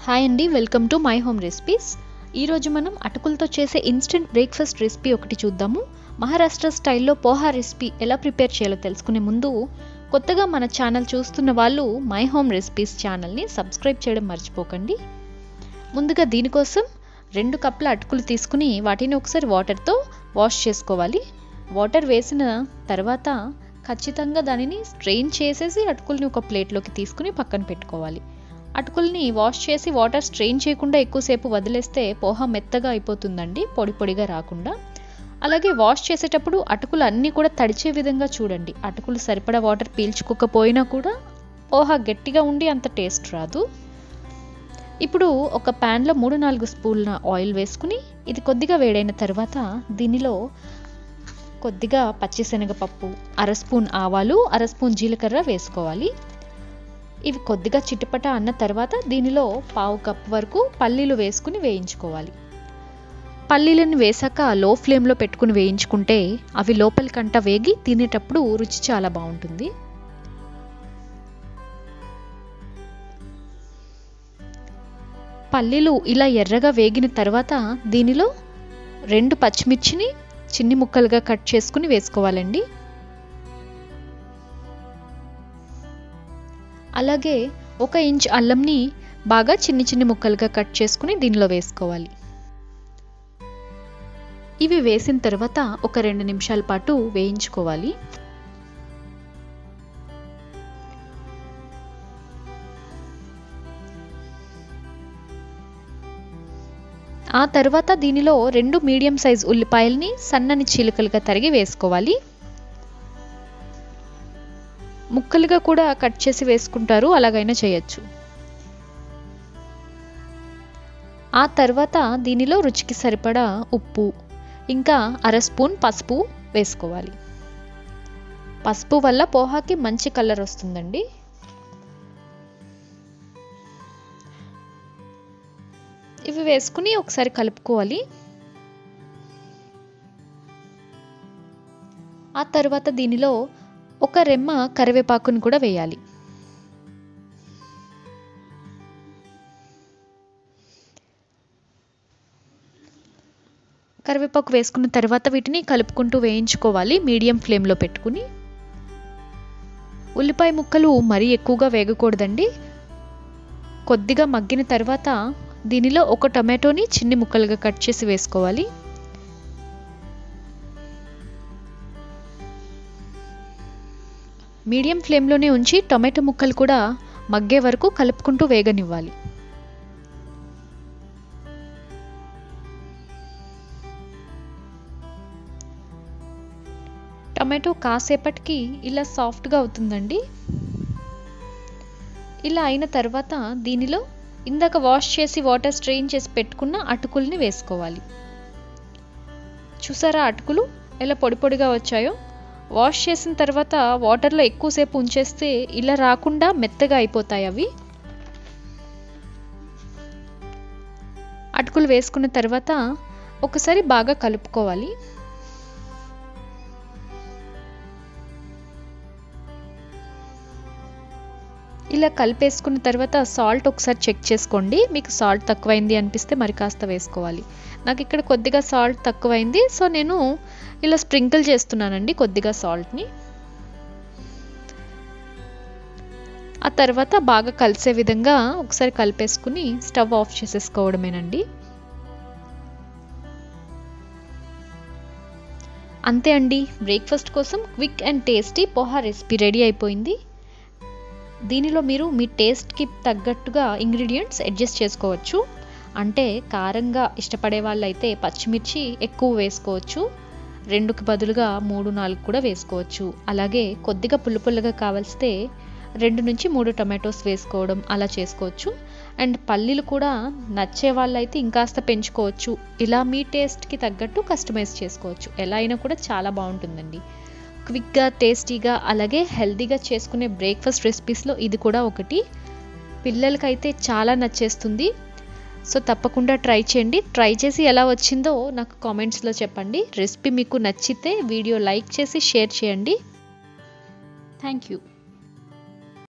hi అండి welcome to my home recipes ఈరోజు మనం అటుకులతో చేసే ఇన్స్టెంట్ బ్రేక్ఫాస్ట్ రెసిపీ ఒకటి చూద్దాము మహారాష్ట్ర స్టైల్లో పోహా రెసిపీ ఎలా ప్రిపేర్ చేయాలో తెలుసుకునే ముందు కొత్తగా మన ఛానల్ చూస్తున్న వాళ్ళు మై హోమ్ రెసిపీస్ ఛానల్ని సబ్స్క్రైబ్ చేయడం మర్చిపోకండి ముందుగా దీనికోసం రెండు కప్పుల అటుకులు తీసుకుని వాటిని ఒకసారి వాటర్తో వాష్ చేసుకోవాలి వాటర్ వేసిన తర్వాత ఖచ్చితంగా దానిని స్ట్రెయిన్ చేసేసి అటుకుల్ని ఒక ప్లేట్లోకి తీసుకుని పక్కన పెట్టుకోవాలి అటుకుల్ని వాష్ చేసి వాటర్ స్ట్రెయిన్ చేయకుండా ఎక్కువసేపు వదిలేస్తే పోహా మెత్తగా అయిపోతుందండి పొడి పొడిగా రాకుండా అలాగే వాష్ చేసేటప్పుడు అటుకులు అన్నీ కూడా తడిచే విధంగా చూడండి అటుకులు సరిపడా వాటర్ పీల్చుకోకపోయినా కూడా పోహా గట్టిగా ఉండి అంత టేస్ట్ రాదు ఇప్పుడు ఒక ప్యాన్లో మూడు నాలుగు స్పూన్ల ఆయిల్ వేసుకుని ఇది కొద్దిగా వేడైన తర్వాత దీనిలో కొద్దిగా పచ్చిశనగపప్పు అర స్పూన్ ఆవాలు అర స్పూన్ జీలకర్ర వేసుకోవాలి ఇవి కొద్దిగా చిటపట అన్న తర్వాత దీనిలో పావు కప్ వరకు పల్లీలు వేసుకుని వేయించుకోవాలి పల్లీలను వేసాక లో ఫ్లేమ్లో పెట్టుకుని వేయించుకుంటే అవి లోపలికంట వేగి తినేటప్పుడు రుచి చాలా బాగుంటుంది పల్లీలు ఇలా ఎర్రగా వేగిన తర్వాత దీనిలో రెండు పచ్చిమిర్చిని చిన్ని ముక్కలుగా కట్ చేసుకుని వేసుకోవాలండి అలాగే ఒక ఇంచ్ అల్లంని బాగా చిన్ని చిన్ని ముక్కలుగా కట్ చేసుకుని దీనిలో వేసుకోవాలి ఇవి వేసిన తర్వాత ఒక రెండు నిమిషాల పాటు వేయించుకోవాలి ఆ తర్వాత దీనిలో రెండు మీడియం సైజ్ ఉల్లిపాయల్ని సన్నని చీలికలుగా తరిగి వేసుకోవాలి ముక్కలుగా కూడా కట్ చేసి వేసుకుంటారు అలాగైనా చేయొచ్చు ఆ తర్వాత దీనిలో రుచికి సరిపడా ఉప్పు ఇంకా అర స్పూన్ పసుపు వేసుకోవాలి పసుపు వల్ల పోహాకి మంచి కలర్ వస్తుందండి ఇవి వేసుకుని ఒకసారి కలుపుకోవాలి ఆ తర్వాత దీనిలో ఒక రెమ్మ కరివేపాకుని కూడా వేయాలి కరివేపాకు వేసుకున్న తర్వాత వీటిని కలుపుకుంటూ వేయించుకోవాలి మీడియం ఫ్లేమ్లో పెట్టుకుని ఉల్లిపాయ ముక్కలు మరీ ఎక్కువగా వేగకూడదండి కొద్దిగా మగ్గిన తర్వాత దీనిలో ఒక టమాటోని చిన్ని ముక్కలుగా కట్ చేసి వేసుకోవాలి మీడియం ఫ్లేమ్లోనే ఉంచి టొమాటో ముక్కలు కూడా మగ్గే వరకు కలుపుకుంటూ వేగనివ్వాలి టమాటో కాసేపటికి ఇలా సాఫ్ట్గా అవుతుందండి ఇలా అయిన తర్వాత దీనిలో ఇందాక వాష్ చేసి వాటర్ స్ట్రెయిన్ చేసి పెట్టుకున్న అటుకుల్ని వేసుకోవాలి చూసారా అటుకులు ఎలా పొడి పొడిగా వచ్చాయో వాష్ చేసిన తర్వాత వాటర్లో ఎక్కువసేపు ఉంచేస్తే ఇలా రాకుండా మెత్తగా అయిపోతాయి అవి అటుకులు వేసుకున్న తర్వాత ఒకసారి బాగా కలుపుకోవాలి ఇలా కలిపేసుకున్న తర్వాత సాల్ట్ ఒకసారి చెక్ చేసుకోండి మీకు సాల్ట్ తక్కువైంది అనిపిస్తే మరి కాస్త వేసుకోవాలి నాకు ఇక్కడ కొద్దిగా సాల్ట్ తక్కువైంది సో నేను ఇలా స్ప్రింకిల్ చేస్తున్నానండి కొద్దిగా సాల్ట్ని ఆ తర్వాత బాగా కలిసే విధంగా ఒకసారి కలిపేసుకుని స్టవ్ ఆఫ్ చేసేసుకోవడమేనండి అంతే అండి బ్రేక్ఫాస్ట్ కోసం quick and tasty poha recipe ready అయిపోయింది దీనిలో మీరు మీ టేస్ట్కి తగ్గట్టుగా ఇంగ్రీడియంట్స్ అడ్జస్ట్ చేసుకోవచ్చు అంటే కారంగా ఇష్టపడే వాళ్ళైతే పచ్చిమిర్చి ఎక్కువ వేసుకోవచ్చు రెండుకి బదులుగా మూడు నాలుగు కూడా వేసుకోవచ్చు అలాగే కొద్దిగా పుల్ల పుల్లగా కావలిస్తే రెండు నుంచి మూడు టమాటోస్ వేసుకోవడం అలా చేసుకోవచ్చు అండ్ పల్లీలు కూడా నచ్చే వాళ్ళైతే ఇంకాస్త పెంచుకోవచ్చు ఇలా మీ టేస్ట్కి తగ్గట్టు కస్టమైజ్ చేసుకోవచ్చు ఎలా అయినా కూడా చాలా బాగుంటుందండి క్విక్గా టేస్టీగా అలాగే హెల్తీగా చేసుకునే బ్రేక్ఫాస్ట్ రెసిపీస్లో ఇది కూడా ఒకటి పిల్లలకైతే చాలా నచ్చేస్తుంది సో తప్పకుండా ట్రై చేయండి ట్రై చేసి ఎలా వచ్చిందో నాకు కామెంట్స్లో చెప్పండి రెసిపీ మీకు నచ్చితే వీడియో లైక్ చేసి షేర్ చేయండి థ్యాంక్ యూ